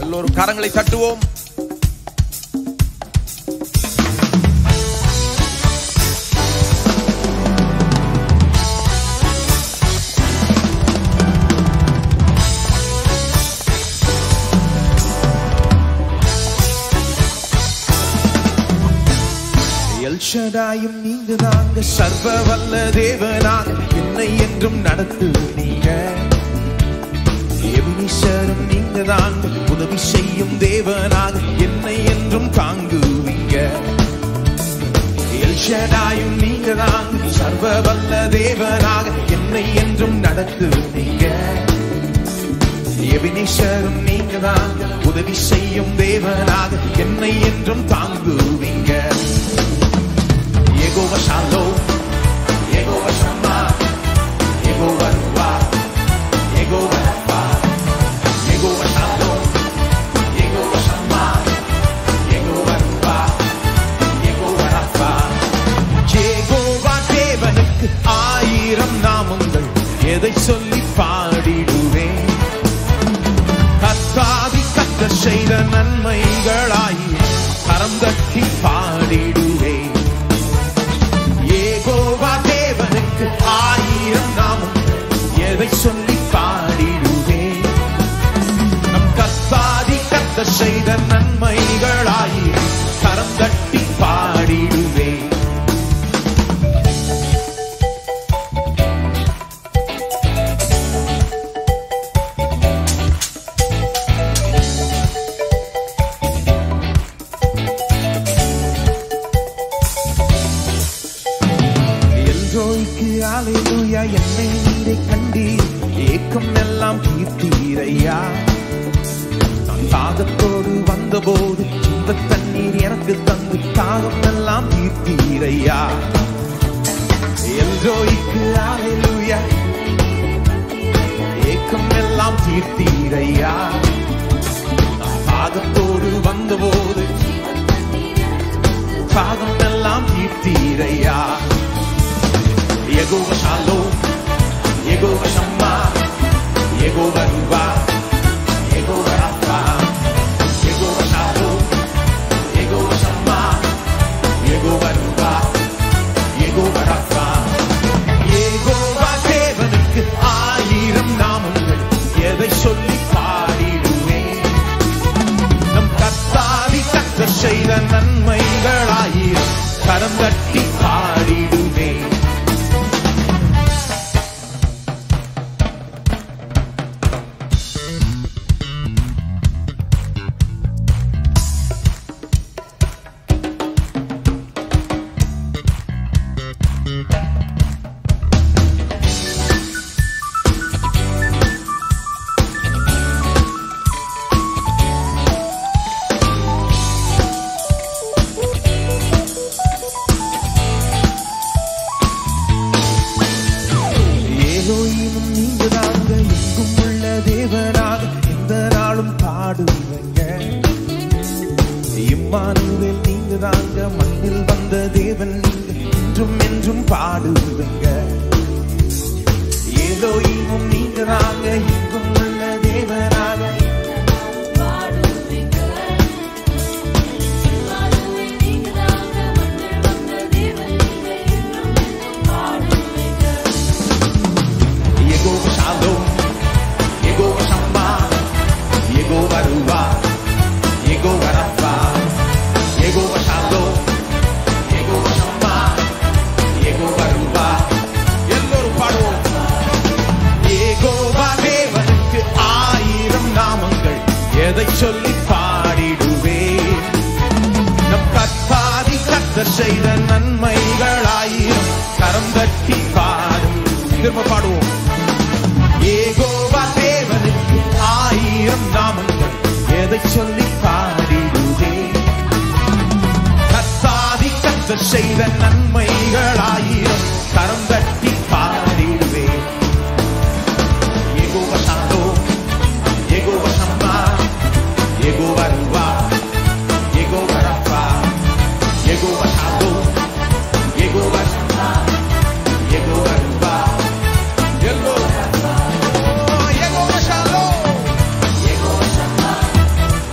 எல்லோரும் கரங்களை தட்டுவோம் எல்ஷடாயும் நீங்க தாங்க சர்வ வல்ல தேவனாக என்னை என்றும் நடத்துவீங்க எபினிஷரும் நீங்க தாங்க உதவி செய்யும் தேவனாக என்னை என்றும் தாங்குவீங்க எல்ஷடாயும் நீங்க தாங்க சர்வ வல்ல தேவனாக என்னை என்றும் நடத்துவீங்க எபினிஷரும் நீங்க தாங்க உதவி செய்யும் தேவனாக என்னை என்றும் தாங்குவீங்க Yehova Shalom, Yehova Shammah, Yehova Ruah, Yehova Rapha, Yehova Shalom, Yehova Shammah, Yehova Ruah, Yehova Rapha. Jehovah தேவனுக்கு ஆயிரம் நாமங்கள் எதை சொல்லி பாடிடுவேன் கத்தாதி கத்த செய்த நன்மைகளாய் கரம் தட்டி பாடிடுவேன் ஏகோவா தேவனுக்கு ஆயிரம் நாமம் எதை சொல்லி பாடிடுவேன் நம் கத்தாதி கத்த செய்த நன்மைகளாய் கரம் தட்டி பாடிடுவேன் எல்ரோய்க்கு ஆலையிலுயா என்னை நீரை கண்டீர் ஏக்கம் எல்லாம் தீர்த்தீரையா நான் தாகத்தோடு வந்தபோது இந்த தண்ணீர் எனக்கு தந்து தாகம் எல்லாம் தீர்த்தீரையா எல்ரோய்க்கு ஆலையிலுயா ஏக்கம் எல்லாம் தீர்த்தீரையா நான் தாகத்தோடு வந்தபோது தாகம் எல்லாம் தீர்த்தீரையா Yehova Shalom, Yehova Shammah, Yehova Ruah, Yehova Rapha, Yehova Shalom, Yehova Shammah, Yehova Ruah, Yehova Rapha. Jehovah தேவனுக்கு ஆயிரம் நாமங்கள் எதை சொல்லி பாடிடுவேன் நம் கத்தாதி கத்த செய்த நன்மைகளாயிரம் கரம் தட்டி பாடிடுவேன் ஏலோயினும் நீங்க தாங்க எங்கும் உள்ள தேவனாக எந்த நாளும் பாடுவீங்க இம்மானுவேல் நீங்க தாங்க மண்ணில் வந்த தேவன் நீங்க என்றும் என்றும் பாடுவீங்க ஏலோயினும் நீங்க தாங்க எங்கும் உள்ள தேவனாக Yehova Shalom, Yehova Shammah, Yehova Ruah, Yehova Rapha, Yehova Shalom, Yehova Shammah, Yehova Ruah. எல்லோரும் பாடுவோம் ஏகோவா தேவனுக்கு ஆயிரம் நாமங்கள் எதை சொல்லி பாடிடுவேன் நம் கத்தாதி கத்த செய்த நன்மைகளாயிரம் கரம் தட்டி பாடும் திரும்ப பாடுவோம் ஏகோவா தேவனுக்கு ஆயிரம் நாமங்கள் எதை சொல்லி பாடிடுவேன் கத்தாதி கத்த செய்த நன்மைகளாயிரம் கரம் தட்டி பாடிடுவேன் ஏகோவா சாந்தோம் ஏகோவா சம்மா ஏகோவா ரூபா ஏகோவா ரப்பா ஏகோவா சாந்தோம் ஏகோவா சம்மா ஏகோவா ரூபா எல்லோரும் ஏகோவா சாந்தோம் ஏகோவா சம்மா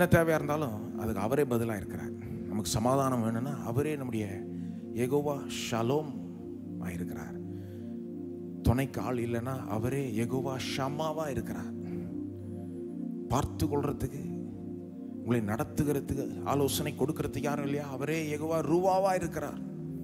என்ன தேவையாக இருந்தாலும் அதுக்கு அவரே பதிலாக இருக்கிறார் நமக்கு சமாதானம் வேணும்னா அவரே நம்முடைய எகோவா ஷலோம் இருக்கிறார் துணைக்கு ஆள் இல்லைன்னா அவரே எகோவா ஷமாவா இருக்கிறார் பார்த்து கொள்றதுக்கு உங்களை நடத்துகிறதுக்கு ஆலோசனை கொடுக்கறதுக்கு யாரும் இல்லையா அவரே எகோவா ரூவாவா இருக்கிறார்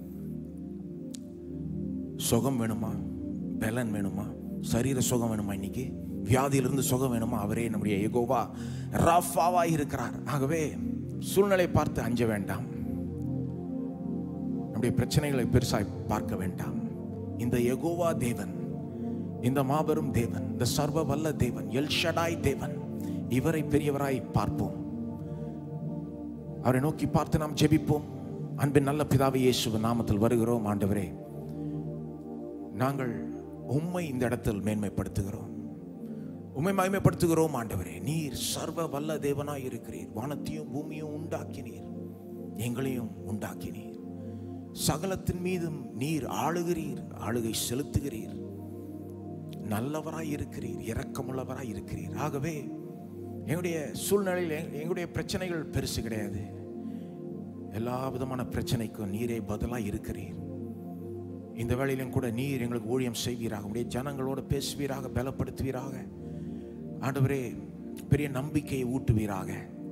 சுகம் வேணுமா பலன் வேணுமா சரீர சுகம் வேணுமா இன்னைக்கு வியாதியிலிருந்து சுகம் வேணுமா அவரே நம்முடைய எகோவா ராஃபாவா இருக்கிறார் ஆகவே சூழ்நிலை பார்த்து அஞ்ச வேண்டாம் நம்முடைய பிரச்சனைகளை பெருசாய் பார்க்க வேண்டாம் இந்த எகோவா தேவன் இந்த மாபெரும் தேவன் இந்த சர்வ வல்ல தேவன் எல்ஷடாய் தேவன் இவரை பெரியவராய் பார்ப்போம் அவரை நோக்கி பார்த்து நாம் ஜெபிப்போம் அன்பின் நல்ல பிதாவை இயேசுவ நாமத்தில் வருகிறோம் ஆண்டவரே நாங்கள் உம்மை இந்த இடத்தில் மேன்மைப்படுத்துகிறோம் உம்மை மகிமைப்படுத்துகிறோம் ஆண்டவரே நீர் சர்வ வல்ல தேவனாய் இருக்கிறீர் வானத்தையும் பூமியும் உண்டாக்கினீர் எங்களையும் உண்டாக்கினீர் சகலத்தின் மீதும் நீர் ஆளுகிறீர் ஆளுகை செலுத்துகிறீர் நல்லவராய் இருக்கிறீர் இரக்கமுள்ளவராய் இருக்கிறீர் ஆகவே எங்களுடைய சூழ்நிலையில் எ- எங்களுடைய பிரச்சனைகள் பெருசு கிடையாது எல்லா விதமான பிரச்சனைக்கும் நீரே பதிலாக இருக்கிறீர் இந்த வேளையிலும் கூட நீர் எங்களுக்கு ஊழியம் செய்வீராக உடைய ஜனங்களோடு பேசுவீராக பலப்படுத்துவீராக ஆண்டவரே பெரிய நம்பிக்கையை ஊட்டுவீராக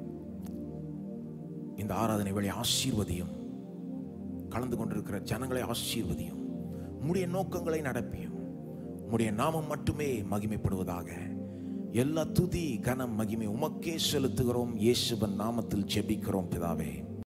இந்த ஆராதனை வேலை ஆசீர்வதியும் கலந்து கொண்டிருக்கிற ஜனங்களை ஆசீர்வதியும் உம்முடைய நோக்கங்களை நடப்பியும் உம்முடைய நாமம் மட்டுமே மகிமைப்படுவதாக எல்லா துதி கனம் மகிமை உமக்கே செலுத்துகிறோம் இயேசுவன் நாமத்தில் ஜெபிக்கிறோம் பிதாவே